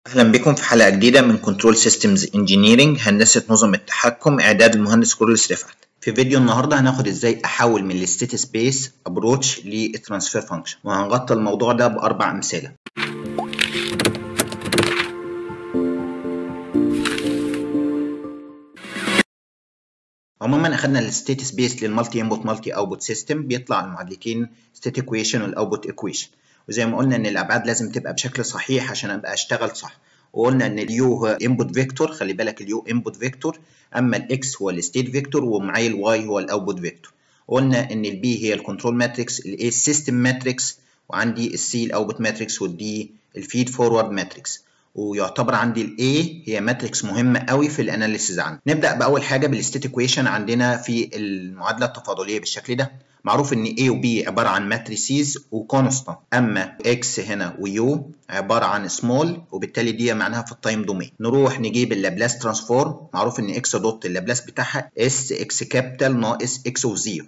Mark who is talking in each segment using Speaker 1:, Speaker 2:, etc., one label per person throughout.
Speaker 1: أهلا بكم في حلقة جديدة من كنترول سيستمز انجينيرنج هندسة نظم التحكم إعداد المهندس كورلس رفعت. في فيديو النهاردة هناخد إزاي أحول من الستيت سبيس أبروتش للترانسفير فانكشن وهنغطي الموضوع ده بأربع أمثلة. عموما اخدنا الستيت سبيس للمالتي انبوت مالتي اوتبوت سيستم بيطلع المعادلتين ستيت ايكويشن والاوتبوت ايكويشن وزي ما قلنا ان الابعاد لازم تبقى بشكل صحيح عشان ابقى اشتغل صح وقلنا ان اليو هو انبوت فيكتور خلي بالك اليو انبوت فيكتور اما الاكس هو الستيت فيكتور ومعايا الواي هو الاوتبوت فيكتور قلنا ان البي هي الكنترول ماتريكس الاي السيستم ماتريكس وعندي السي الاوتبوت ماتريكس والدي الفيد فورورد ماتريكس ويعتبر عندي الاي هي ماتريكس مهمه قوي في الاناليسيز عندي نبدا باول حاجه بالستيت ايكويشن عندنا في المعادله التفاضليه بالشكل ده معروف ان A و B عباره عن ماتريسيز وكونستانت اما X هنا و U عباره عن سمول وبالتالي دي معناها في التايم دومين نروح نجيب اللابلاس ترانسفورم معروف ان X دوت اللابلاس بتاعها S X كابيتال ناقص X اوف 0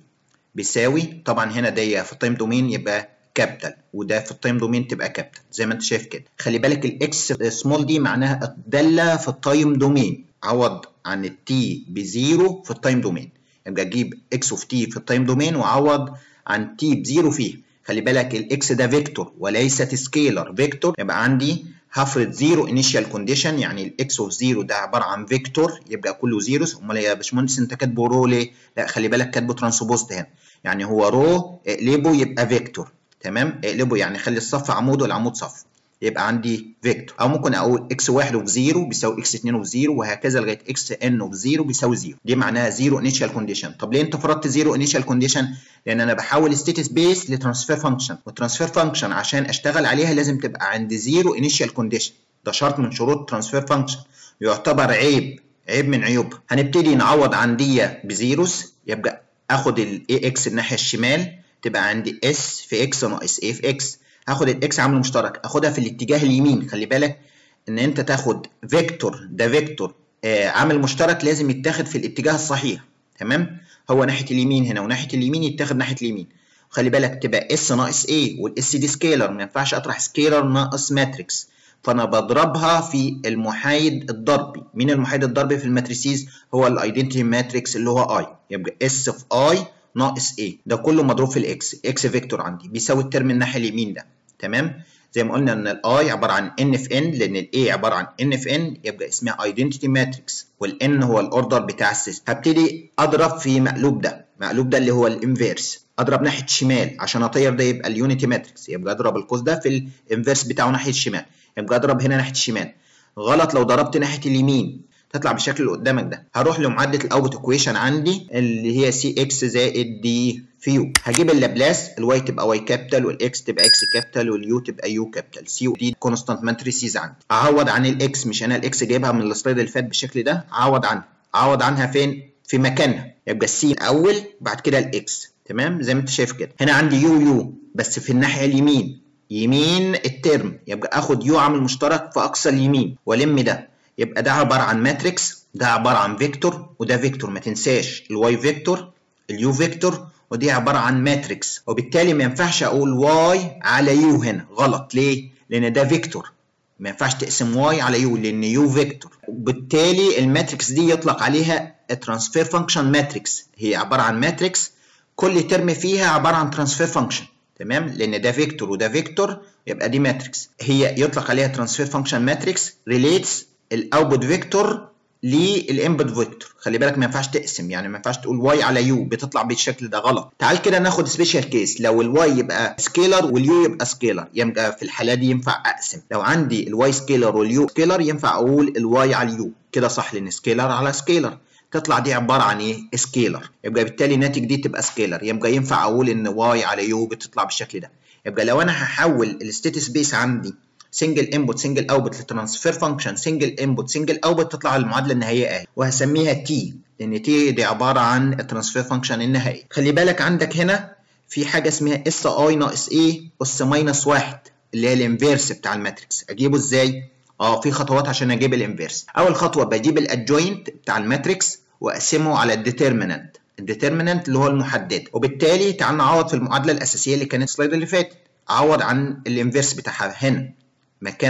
Speaker 1: بيساوي طبعا هنا دي في التايم دومين يبقى كابيتال وده في التايم دومين تبقى كابيتال زي ما انت شايف كده خلي بالك الاكس سمول دي معناها الداله في التايم دومين عوض عن التي بزيرو في التايم دومين يبقى اجيب اكس اوف تي في التايم دومين واعوض عن تي بزيرو فيه خلي بالك الاكس ده فيكتور وليست سكيلر فيكتور يبقى عندي هفرض زيرو انيشال كونديشن يعني الاكس اوف زيرو ده عباره عن فيكتور يبقى كله زيروز امال يا باشمهندس انت كاتبه رو ليه؟ لا خلي بالك كاتبه ترانسبوزد هنا يعني هو رو اقلبه يبقى فيكتور تمام اقلبه يعني خلي الصف عمود والعمود صف يبقى عندي فيكتور او ممكن اقول اكس 1 اوف 0 بيساوي اكس 2 اوف 0 وهكذا لغايه اكس ان اوف 0 بيساوي 0 دي معناها 0 انيشال كونديشن طب ليه انت فرضت 0 انيشال كونديشن لان انا بحول ستيت سبيس لترانسفير فانكشن والترانسفير فانكشن عشان اشتغل عليها لازم تبقى عند 0 انيشال كونديشن ده شرط من شروط ترانسفير فانكشن يعتبر عيب عيب من عيوبها هنبتدي نعوض عن دي بزيروز يبقى اخد الاي اكس الناحيه الشمال تبقى عندي اس في اكس ناقص ايه في اكس هاخد الاكس عامل مشترك اخدها في الاتجاه اليمين خلي بالك ان انت تاخد فيكتور ده فيكتور آه عامل مشترك لازم يتاخد في الاتجاه الصحيح تمام هو ناحيه اليمين هنا وناحيه اليمين يتاخد ناحيه اليمين خلي بالك تبقى اس ناقص ايه والاس دي سكيلر ما ينفعش اطرح سكيلر ناقص ماتريكس فانا بضربها في المحايد الضربي مين المحايد الضربي في الماتريسيز هو الايدنتيتي ماتريكس اللي هو اي يبقى اس في اي ناقص ايه ده كله مضروب في الاكس اكس فيكتور عندي بيساوي الترم الناحيه اليمين ده تمام زي ما قلنا ان الاي عباره عن ان في ان لان الاي عباره عن ان في ان يبقى اسمها ايدنتيتي ماتريكس والان هو الاوردر بتاع السيستم هبتدي اضرب في مقلوب ده مقلوب ده اللي هو الانفيرس اضرب ناحيه الشمال عشان اطير ده يبقى اليونيتي ماتريكس يبقى اضرب القوس ده في الانفيرس بتاعه ناحيه الشمال يبقى اضرب هنا ناحيه الشمال غلط لو ضربت ناحيه اليمين تطلع بالشكل اللي قدامك ده هروح لمعادله الاوت ايكويشن عندي اللي هي سي اكس زائد دي في يو هجيب اللابلاس الواي تبقى واي كابيتال والاكس تبقى اكس كابيتال واليو تبقى يو كابيتال سي ودي كونستانت ماتريسيز عندي اعوض عن الاكس مش انا الاكس جايبها من السلايد اللي فات بالشكل ده اعوض عنها اعوض عنها فين في مكانها يبقى السي الاول بعد كده الاكس تمام زي ما انت شايف كده هنا عندي يو يو بس في الناحيه اليمين يمين الترم يبقى اخد يو عامل مشترك في اقصى اليمين والم ده يبقى ده عباره عن ماتريكس ده عباره عن فيكتور وده فيكتور ما تنساش الواي فيكتور اليو فيكتور ودي عباره عن ماتريكس وبالتالي ما ينفعش اقول واي على يو هنا غلط ليه لان ده فيكتور ما ينفعش تقسم واي على يو لان يو فيكتور وبالتالي الماتريكس دي يطلق عليها ترانسفير فانكشن ماتريكس هي عباره عن ماتريكس كل ترم فيها عباره عن ترانسفير فانكشن تمام لان ده فيكتور وده فيكتور يبقى دي ماتريكس هي يطلق عليها ترانسفير فانكشن ماتريكس ريليتس الاوتبوت فيكتور للانبوت فيكتور خلي بالك ما ينفعش تقسم يعني ما ينفعش تقول واي على يو بتطلع بالشكل ده غلط تعال كده ناخد سبيشال كيس لو الواي يبقى سكيلر واليو يبقى سكيلر يبقى في الحاله دي ينفع اقسم لو عندي الواي سكيلر واليو سكيلر ينفع اقول الواي على اليو كده صح لان سكيلر على سكيلر تطلع دي عباره عن ايه سكيلر يبقى بالتالي الناتج دي تبقى سكيلر يبقى ينفع اقول ان واي على يو بتطلع بالشكل ده يبقى لو انا هحول الستيت سبيس عندي سنجل انبوت سنجل اوتبوت لترانسفير فانكشن سنجل انبوت سنجل اوتبوت تطلع المعادله النهائيه اهي وهسميها تي لان تي دي عباره عن الترانسفير فانكشن النهائي خلي بالك عندك هنا في حاجه اسمها اس اي ناقص ايه اس ماينس واحد اللي هي الانفيرس بتاع الماتريكس اجيبه ازاي اه في خطوات عشان اجيب الانفيرس اول خطوه بجيب الادجوينت بتاع الماتريكس واقسمه على الديترمينانت الديترمينانت اللي هو المحدد وبالتالي تعال نعوض في المعادله الاساسيه اللي كانت السلايد اللي فات اعوض عن الانفيرس بتاعها هنا مكانها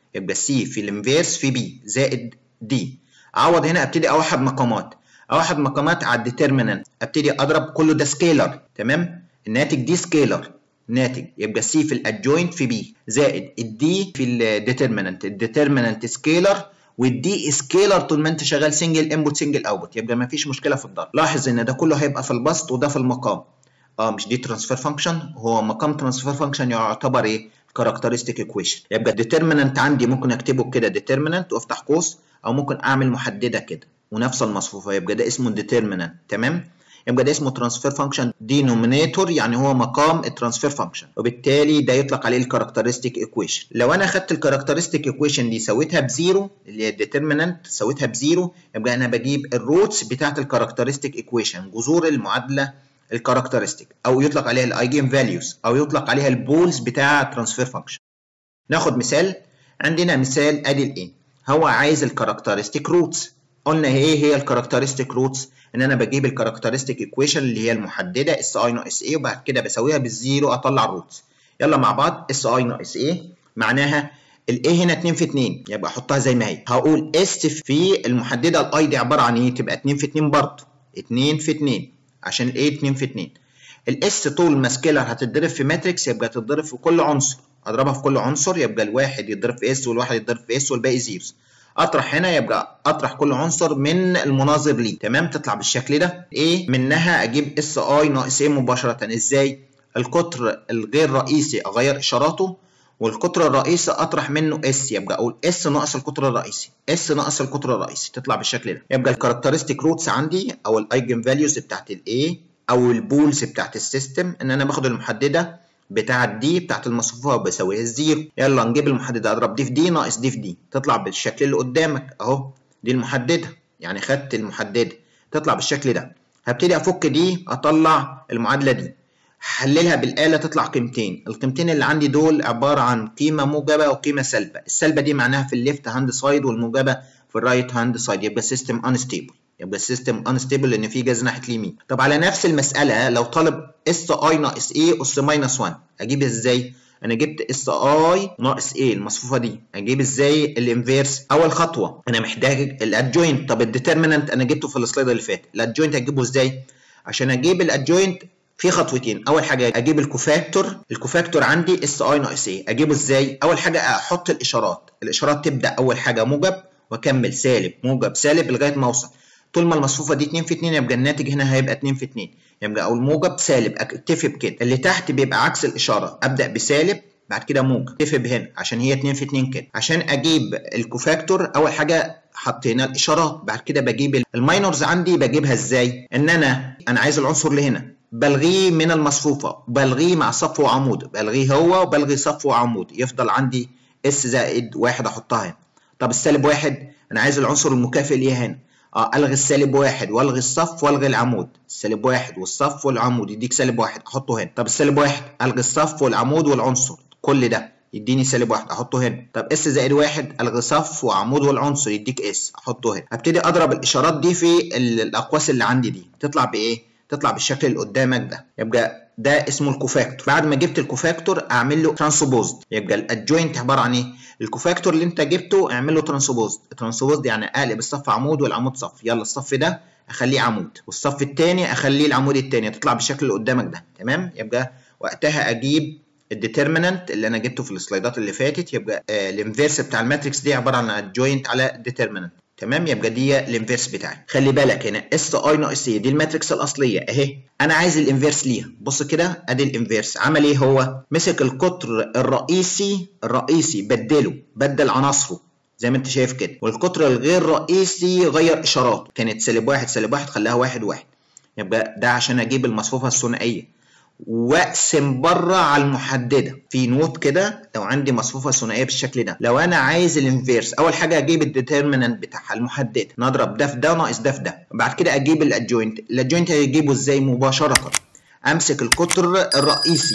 Speaker 1: يبقى سي في الانفيرس في بي زائد دي اعوض هنا ابتدي اوحد مقامات اوحد مقامات على الديترمينانت ابتدي اضرب كله ده سكيلر تمام الناتج دي سكيلر ناتج يبقى سي في الادجوينت في بي زائد الدي في الديترمينانت الديترمينانت سكيلر والدي سكيلر طول ما انت شغال سنجل انبوت سنجل اوتبوت يبقى ما فيش مشكله في الضرب لاحظ ان ده كله هيبقى في البسط وده في المقام اه مش دي ترانسفير فانكشن هو مقام ترانسفير فانكشن يعتبر ايه كاركترستيك ايكويشن يبقى الديترمينانت عندي ممكن اكتبه كده ديترمينانت وافتح قوس او ممكن اعمل محدده كده ونفس المصفوفه يبقى ده اسمه ديترمينانت تمام يبقى ده اسمه ترانسفير فانكشن دينومينيتور يعني هو مقام الترانسفير فانكشن وبالتالي ده يطلق عليه الكاركترستيك ايكويشن لو انا خدت الكاركترستيك ايكويشن دي سويتها بزيرو اللي هي الديترمينانت سويتها بزيرو يبقى انا بجيب الروتس بتاعت الكاركترستيك ايكويشن جذور المعادله الكاركترستيك او يطلق عليها الايجن فاليوز او يطلق عليها البولز بتاع الترانسفير فانكشن ناخد مثال عندنا مثال ادي الايه هو عايز الكاركترستيك روتس قلنا ايه هي الكاركترستيك روتس ان انا بجيب الكاركترستيك ايكويشن اللي هي المحدده اس اي ناقص ايه وبعد كده بساويها بالزيرو اطلع الروتس يلا مع بعض اس اي ناقص ايه معناها الايه هنا 2 في 2 يبقى احطها زي ما هي هقول اس في المحدده الاي دي عباره عن ايه تبقى 2 في 2 برضه 2 في 2 عشان الايه 2 في 2 الاس طول ما سكيلر هتتضرب في ماتريكس يبقى تتضرب في كل عنصر اضربها في كل عنصر يبقى الواحد يتضرب في اس والواحد يتضرب في اس والباقي زيروز اطرح هنا يبقى اطرح كل عنصر من المناظر ليه تمام تطلع بالشكل ده ايه منها اجيب اس اي ناقص ايه مباشره ازاي القطر الغير رئيسي اغير اشاراته والقطر الرئيسي اطرح منه اس يبقى اقول اس ناقص القطر الرئيسي اس ناقص القطر الرئيسي تطلع بالشكل ده يبقى الكاركترستيك روتس عندي او الايجن فاليوز بتاعت الاي او البولز بتاعت السيستم ان انا باخد المحدده بتاعت دي بتاعت المصفوفه وبساويها الزيرو يلا نجيب المحدده اضرب دي في دي ناقص دي في دي تطلع بالشكل اللي قدامك اهو دي المحدده يعني خدت المحدده تطلع بالشكل ده هبتدي افك دي اطلع المعادله دي حللها بالآلة تطلع قيمتين القيمتين اللي عندي دول عبارة عن قيمة موجبة وقيمة سالبة السالبة دي معناها في الليفت هاند سايد والموجبة في الرايت هاند سايد يبقى السيستم انستيبل يبقى السيستم انستيبل لان في جاز ناحيه اليمين طب على نفس المساله لو طالب اس اي ناقص ايه اس ماينس 1 اجيب ازاي انا جبت اس اي ناقص ايه المصفوفه دي اجيب ازاي الانفيرس اول خطوه انا محتاج الادجوينت طب الديترمينانت انا جبته في السلايد اللي فات الادجوينت هجيبه ازاي عشان اجيب الادجوينت في خطوتين اول حاجه اجيب الكوفاكتور الكوفاكتور عندي اس اي ناقص ايه اجيبه ازاي اول حاجه احط الاشارات الاشارات تبدا اول حاجه موجب واكمل سالب موجب سالب لغايه ما اوصل طول ما المصفوفه دي 2 في 2 يبقى الناتج هنا هيبقى 2 في 2 يبقى او الموجب سالب اكتفي بكده اللي تحت بيبقى عكس الاشاره ابدا بسالب بعد كده موجب اكتفي بهنا عشان هي 2 في 2 كده عشان اجيب الكوفاكتور اول حاجه حطينا الاشارات بعد كده بجيب الماينورز عندي بجيبها ازاي ان انا انا عايز العنصر اللي هنا بلغيه من المصفوفه بلغيه مع صف وعمود بلغيه هو وبلغي صف وعمود يفضل عندي اس زائد واحد احطها هنا طب السالب واحد انا عايز العنصر المكافئ ليه هنا اه الغي السالب واحد والغي الصف والغي العمود السالب واحد والصف والعمود يديك سالب واحد احطه هنا طب السالب واحد الغي الصف والعمود والعنصر كل ده يديني سالب واحد احطه هنا طب اس زائد واحد الغي صف وعمود والعنصر يديك اس احطه هنا هبتدي اضرب الاشارات دي في الاقواس اللي عندي دي تطلع بايه تطلع بالشكل اللي قدامك ده يبقى ده اسمه الكوفاكتور بعد ما جبت الكوفاكتور اعمل له ترانسبوزد يبقى الادجوينت عباره عن ايه الكوفاكتور اللي انت جبته اعمل له ترانسبوزد ترانسبوزد يعني اقلب الصف عمود والعمود صف يلا الصف ده اخليه عمود والصف الثاني اخليه العمود الثاني تطلع بالشكل اللي قدامك ده تمام يبقى وقتها اجيب الديترمينانت اللي انا جبته في السلايدات اللي فاتت يبقى آه الانفيرس بتاع الماتريكس دي عباره عن ادجوينت على ديترمينانت تمام يبقى دي الانفيرس بتاعي خلي بالك هنا اس اي ناقص ايه دي الماتريكس الاصليه اهي انا عايز الانفيرس ليها بص كده ادي الانفيرس عمل ايه هو مسك القطر الرئيسي الرئيسي بدله بدل عناصره زي ما انت شايف كده والقطر الغير رئيسي غير اشاراته كانت سالب واحد سالب واحد خلاها واحد واحد يبقى ده عشان اجيب المصفوفه الثنائيه واقسم بره على المحدده في نوت كده لو عندي مصفوفه ثنائيه بالشكل ده لو انا عايز الانفيرس اول حاجه اجيب الديترمينانت بتاعها المحدده نضرب ده في ده ناقص ده في ده بعد كده اجيب الادجوينت الادجوينت هيجيبه ازاي مباشره امسك القطر الرئيسي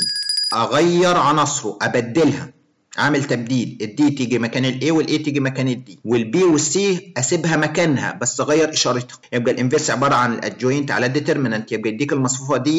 Speaker 1: اغير عناصره ابدلها اعمل تبديل الدي تيجي مكان الاي والاي تيجي مكان الدي والبي والسي اسيبها مكانها بس اغير اشارتها يبقى الانفيرس عباره عن الادجوينت على الديترمينانت يبقى يديك المصفوفه دي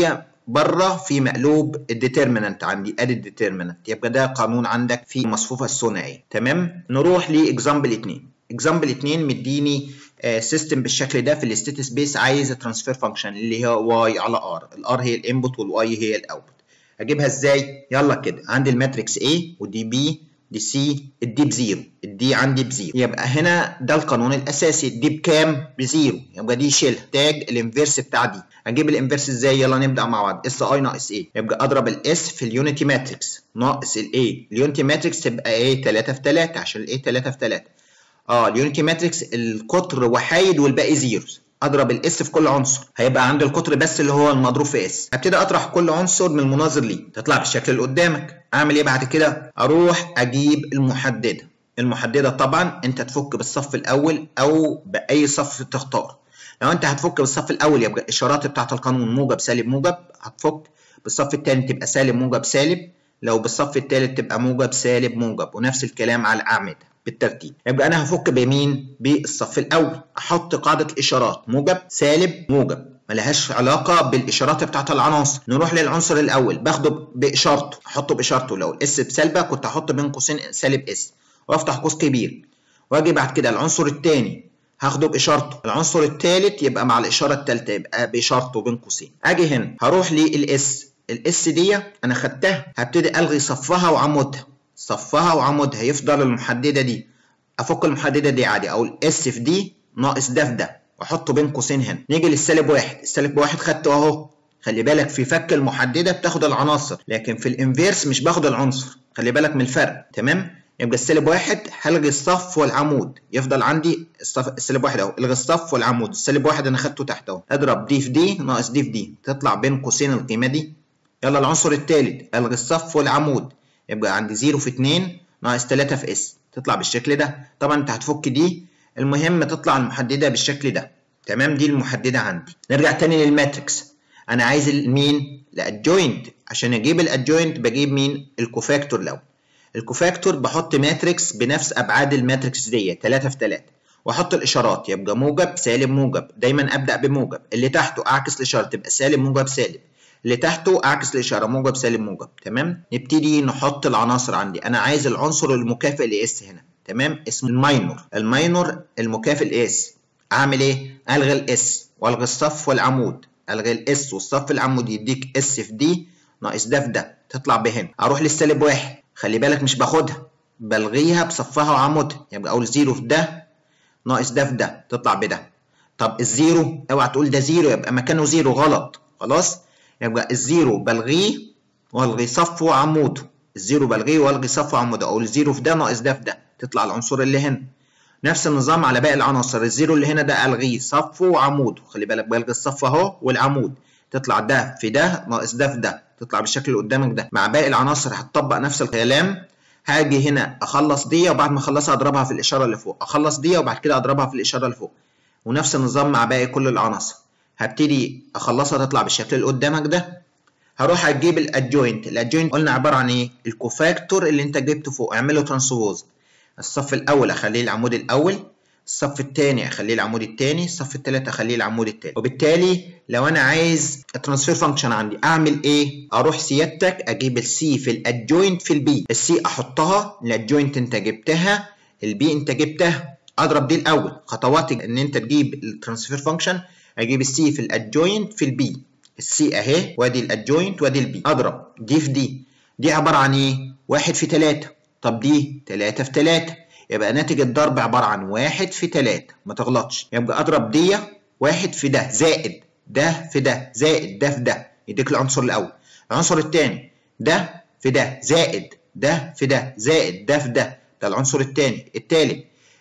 Speaker 1: بره في مقلوب الديترمينانت عندي ادي الديترمينانت يبقى ده قانون عندك في المصفوفه الثنائيه تمام نروح لاكزامبل 2 اكزامبل 2 مديني سيستم بالشكل ده في الستيت سبيس عايز ترانسفير فانكشن اللي هي واي على ار الار هي الانبوت والواي هي الاوتبوت اجيبها ازاي يلا كده عندي الماتريكس A ودي B دي سي الدي بزيرو الدي عندي بزيرو يبقى هنا ده القانون الاساسي الدي بكام بزيرو يبقى دي شيل تاج الانفيرس بتاع دي اجيب الانفيرس ازاي يلا نبدا مع بعض اس اي ناقص ايه يبقى اضرب الاس في اليونيتي ماتريكس ناقص الاي اليونيتي ماتريكس تبقى ايه 3 في 3 عشان الايه 3 في 3 اه اليونيتي ماتريكس القطر وحايد والباقي زيروز اضرب الاس في كل عنصر هيبقى عندي القطر بس اللي هو المضروب في اس ابتدي اطرح كل عنصر من المناظر ليه تطلع بالشكل اللي قدامك اعمل ايه بعد كده اروح اجيب المحدده المحدده طبعا انت تفك بالصف الاول او باي صف تختار لو انت هتفك بالصف الاول يبقى الاشارات بتاعه القانون موجب سالب موجب هتفك بالصف الثاني تبقى سالب موجب سالب لو بالصف الثالث تبقى موجب سالب موجب ونفس الكلام على الاعمده بالترتيب يبقى انا هفك بمين بالصف الاول احط قاعده الاشارات موجب سالب موجب ملهاش علاقه بالاشارات بتاعت العناصر نروح للعنصر الاول باخده باشارته احطه باشارته لو الاس بسالبه كنت احط بين قوسين سالب اس وافتح قوس كبير واجي بعد كده العنصر الثاني هاخده باشارته العنصر الثالث يبقى مع الاشاره الثالثه يبقى باشارته بين قوسين اجي هنا هروح للاس الاس دي انا خدتها هبتدي الغي صفها وعمودها صفها وعمودها يفضل المحدده دي افك المحدده دي عادي اقول اس في دي ناقص ده في ده واحطه بين قوسين هنا نيجي للسالب واحد السالب واحد خدته اهو خلي بالك في فك المحدده بتاخد العناصر لكن في الانفيرس مش باخد العنصر خلي بالك من الفرق تمام يبقى السالب واحد هلغي الصف والعمود يفضل عندي الصف السالب واحد اهو الغي الصف والعمود السالب واحد انا خدته تحت اهو اضرب دي في دي ناقص دي في دي تطلع بين قوسين القيمه دي يلا العنصر الثالث الغي الصف والعمود يبقى عندي 0 في 2 ناقص 3 في اس تطلع بالشكل ده طبعا انت هتفك دي المهم تطلع المحدده بالشكل ده تمام دي المحدده عندي نرجع تاني للماتريكس انا عايز مين الادجوينت عشان اجيب الادجوينت بجيب مين الكوفاكتور الاول الكوفاكتور بحط ماتريكس بنفس ابعاد الماتريكس دي 3 في 3 واحط الاشارات يبقى موجب سالب موجب دايما ابدا بموجب اللي تحته اعكس الاشاره تبقى سالب موجب سالب اللي تحته اعكس الاشاره موجب سالب موجب تمام نبتدي نحط العناصر عندي انا عايز العنصر المكافئ لاس هنا تمام اسمه الماينور الماينور المكافئ لاس اعمل ايه الغي الاس والغي الصف والعمود الغي الاس والصف العمود يديك اس في دي ناقص ده في ده تطلع بهنا اروح للسالب واحد خلي بالك مش باخدها بلغيها بصفها وعمودها يبقى اقول زيرو في ده ناقص ده في ده تطلع بده طب الزيرو اوعى تقول ده زيرو يبقى مكانه زيرو غلط خلاص يبقى الزيرو بلغيه والغي صفه وعموده الزيرو بلغيه والغي صفه وعموده اقول زيرو في ده ناقص ده في ده تطلع العنصر اللي هنا نفس النظام على باقي العناصر الزيرو اللي هنا ده الغيه صفه وعموده خلي بالك بلغي الصف اهو والعمود تطلع ده في ده ناقص ده في ده تطلع بالشكل اللي قدامك ده مع باقي العناصر هتطبق نفس الكلام هاجي هنا اخلص دي وبعد ما اخلصها اضربها في الاشاره اللي فوق اخلص دي وبعد كده اضربها في الاشاره اللي فوق ونفس النظام مع باقي كل العناصر هبتدي اخلصها تطلع بالشكل اللي قدامك ده هروح اجيب الادجوينت الادجوينت قلنا عباره عن ايه الكوفاكتور اللي انت جبته فوق اعمله ترانسبوز الصف الاول اخليه العمود الاول الصف الثاني اخليه العمود الثاني الصف الثالث اخليه العمود الثالث وبالتالي لو انا عايز الترانسفير فانكشن عندي اعمل ايه اروح سيادتك اجيب السي في الادجوينت في البي السي احطها الادجوينت انت جبتها البي انت جبتها اضرب دي الاول خطوات ان انت تجيب الترانسفير فانكشن اجيب السي في الادجوينت في البي السي اهي وادي الادجوينت وادي البي اضرب دي في دي دي عباره عن ايه واحد في تلاتة طب دي تلاتة في تلاتة يبقى ناتج الضرب عباره عن واحد في تلاتة ما تغلطش يبقى اضرب دي واحد في ده زائد ده في ده زائد ده في ده يديك العنصر الاول العنصر الثاني ده في ده زائد ده في ده زائد ده في ده ده العنصر الثاني الثالث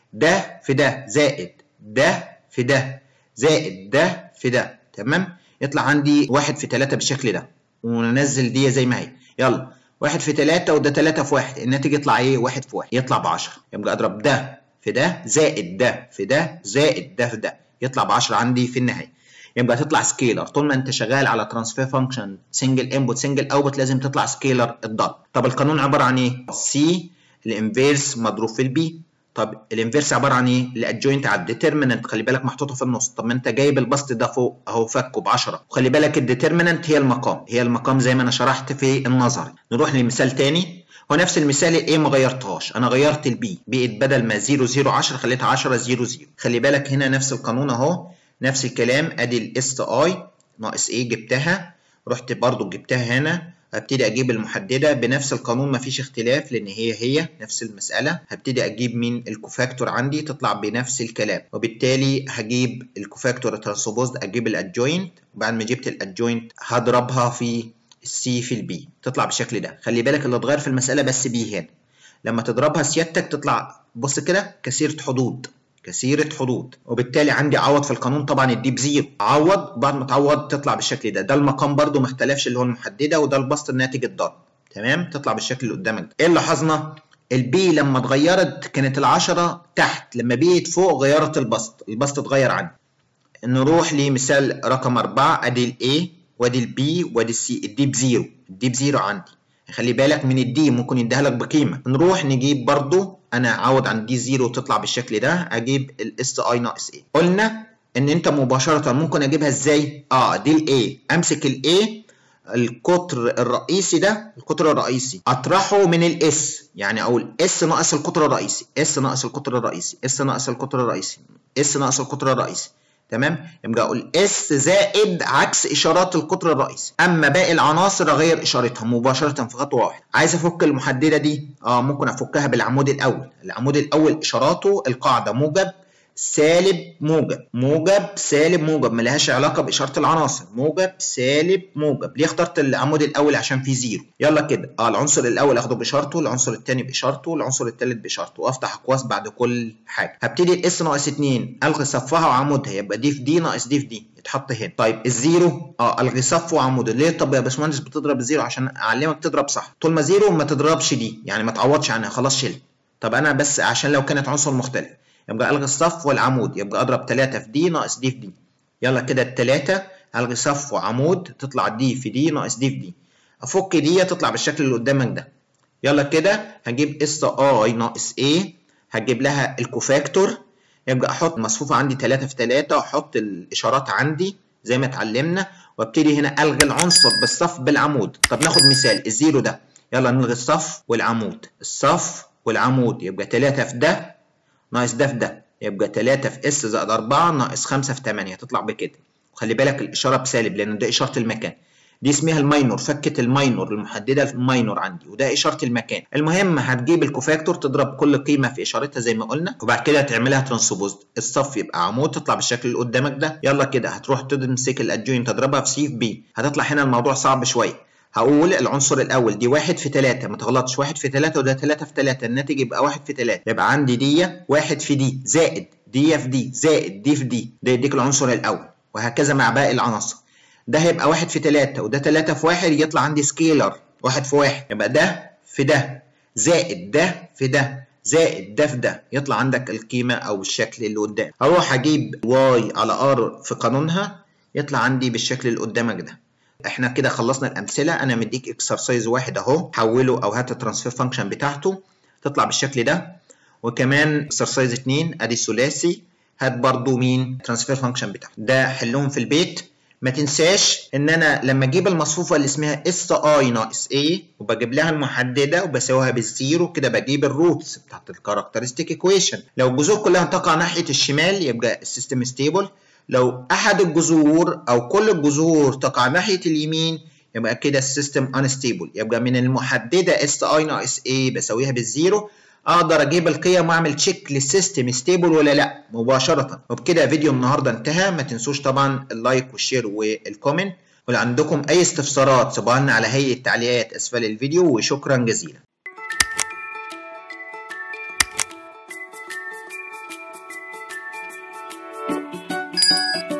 Speaker 1: ده في ده زائد ده في ده زائد ده في ده تمام يطلع عندي واحد في تلاتة بالشكل ده وننزل دي زي ما هي يلا واحد في تلاتة وده تلاتة في واحد الناتج يطلع ايه واحد في واحد يطلع بعشرة يبقى اضرب ده في ده زائد ده في ده زائد ده في ده يطلع بعشرة عندي في النهاية يبقى تطلع سكيلر طول ما انت شغال على ترانسفير فانكشن سنجل انبوت سنجل اوتبوت لازم تطلع سكيلر الضرب طب القانون عباره عن ايه سي الانفيرس مضروب في البي طب الانفيرس عباره عن ايه الادجوينت على الديترمينانت خلي بالك محطوطه في النص طب ما انت جايب البسط ده فوق اهو فكه ب 10 وخلي بالك الديترمينانت هي المقام هي المقام زي ما انا شرحت في النظري نروح لمثال تاني هو نفس المثال الايه ما غيرتهاش انا غيرت البي بقت بدل ما 0 0 10 خليتها 10 0 0 خلي بالك هنا نفس القانون اهو نفس الكلام ادي الاس اي ناقص ايه جبتها رحت برضو جبتها هنا هبتدي اجيب المحدده بنفس القانون مفيش اختلاف لان هي هي نفس المساله هبتدي اجيب مين الكوفاكتور عندي تطلع بنفس الكلام وبالتالي هجيب الكوفاكتور ترانسبوزد اجيب الادجوينت وبعد ما جبت الادجوينت هضربها في السي في البي تطلع بالشكل ده خلي بالك اللي اتغير في المساله بس بي هنا لما تضربها سيادتك تطلع بص كده كثيره حدود كثيرة حدود وبالتالي عندي عوض في القانون طبعا الدي بزيرو عوض بعد ما تعوض تطلع بالشكل ده ده المقام برده ما اختلفش اللي هو المحدده وده البسط الناتج الضرب تمام تطلع بالشكل اللي قدامك ده ايه اللي لاحظنا البي لما اتغيرت كانت العشرة تحت لما بقيت فوق غيرت البسط البسط اتغير عندي نروح لمثال رقم أربعة ادي الاي وادي البي وادي السي الدي بزيرو الدي بزيرو عندي خلي بالك من الدي ممكن يديها لك بقيمه نروح نجيب برضو انا اعوض عن دي زيرو تطلع بالشكل ده اجيب الاس اي ناقص ايه قلنا ان انت مباشره ممكن اجيبها ازاي اه دي الاي امسك الاي القطر الرئيسي ده القطر الرئيسي اطرحه من الاس يعني اقول اس ناقص القطر الرئيسي اس ناقص القطر الرئيسي اس ناقص القطر الرئيسي اس ناقص القطر الرئيسي تمام يبقى اقول اس زائد عكس اشارات القطر الرئيسي اما باقي العناصر اغير اشارتها مباشره في خطوه واحده عايز افك المحدده دي اه ممكن افكها بالعمود الاول العمود الاول اشاراته القاعده موجب سالب موجب موجب سالب موجب ملهاش علاقه باشاره العناصر موجب سالب موجب ليه اخترت العمود الاول عشان فيه زيرو يلا كده اه العنصر الاول اخده باشارته العنصر الثاني باشارته العنصر الثالث باشارته وافتح اقواس بعد كل حاجه هبتدي الاس ناقص 2 الغي صفها وعمودها يبقى دي في دي ناقص دي في دي يتحط هنا طيب الزيرو اه الغي صف وعموده ليه طب يا باشمهندس بتضرب الزيرو عشان اعلمك تضرب صح طول ما زيرو ما تضربش دي يعني ما تعوضش عنها خلاص شيل طب انا بس عشان لو كانت عنصر مختلف يبقى الغي الصف والعمود يبقى اضرب 3 في دي ناقص دي في دي يلا كده التلاتة الغي صف وعمود تطلع دي في دي ناقص دي في دي افك دي تطلع بالشكل اللي قدامك ده يلا كده هجيب اس اي ناقص ايه هجيب لها الكوفاكتور يبقى احط مصفوفه عندي 3 في 3 واحط الاشارات عندي زي ما اتعلمنا وابتدي هنا الغي العنصر بالصف بالعمود طب ناخد مثال الزيرو ده يلا نلغي الصف والعمود الصف والعمود يبقى 3 في ده ناقص ده في ده يبقى 3 في اس زائد 4 ناقص 5 في 8 تطلع بكده وخلي بالك الاشاره بسالب لان ده اشاره المكان دي اسمها الماينور فكه الماينور المحدده الماينور عندي وده اشاره المكان المهم هتجيب الكوفاكتور تضرب كل قيمه في اشارتها زي ما قلنا وبعد كده تعملها ترانسبوز الصف يبقى عمود تطلع بالشكل اللي قدامك ده يلا كده هتروح تمسك الادجوين تضربها في سي في بي هتطلع هنا الموضوع صعب شويه هقول العنصر الاول دي واحد في تلاتة ما تغلطش واحد في تلاتة وده تلاتة في تلاتة الناتج يبقى واحد في تلاتة يبقى عندي دي واحد في دي زائد دي في دي زائد دي في دي ده يديك العنصر الاول وهكذا مع باقي العناصر ده هيبقى واحد في تلاتة وده تلاتة في واحد يطلع عندي سكيلر واحد في واحد يبقى ده في ده زائد ده في ده زائد ده في ده يطلع عندك القيمة أو الشكل اللي قدام أروح أجيب واي على ار في قانونها يطلع عندي بالشكل اللي قدامك ده احنا كده خلصنا الامثله انا مديك اكسرسايز واحد اهو حوله او هات الترانسفير فانكشن بتاعته تطلع بالشكل ده وكمان اكسرسايز 2 ادي ثلاثي هات برضو مين ترانسفير فانكشن بتاعته ده حلهم في البيت ما تنساش ان انا لما اجيب المصفوفه اللي اسمها اس اي ناقص اي وبجيب لها المحدده وبساويها بالزيرو كده بجيب الروتس بتاعت الكاركترستيك ايكويشن لو الجذور كلها تقع ناحيه الشمال يبقى السيستم ستيبل لو احد الجذور او كل الجذور تقع ناحيه اليمين يبقى كده السيستم انستيبل يبقى من المحدده اس اي ناقص اي بساويها بالزيرو اقدر اجيب القيم واعمل تشيك للسيستم ستيبل ولا لا مباشره وبكده فيديو النهارده انتهى ما تنسوش طبعا اللايك والشير والكومنت ولو عندكم اي استفسارات سيبوها لنا على هيئه تعليقات اسفل الفيديو وشكرا جزيلا
Speaker 2: Thank you.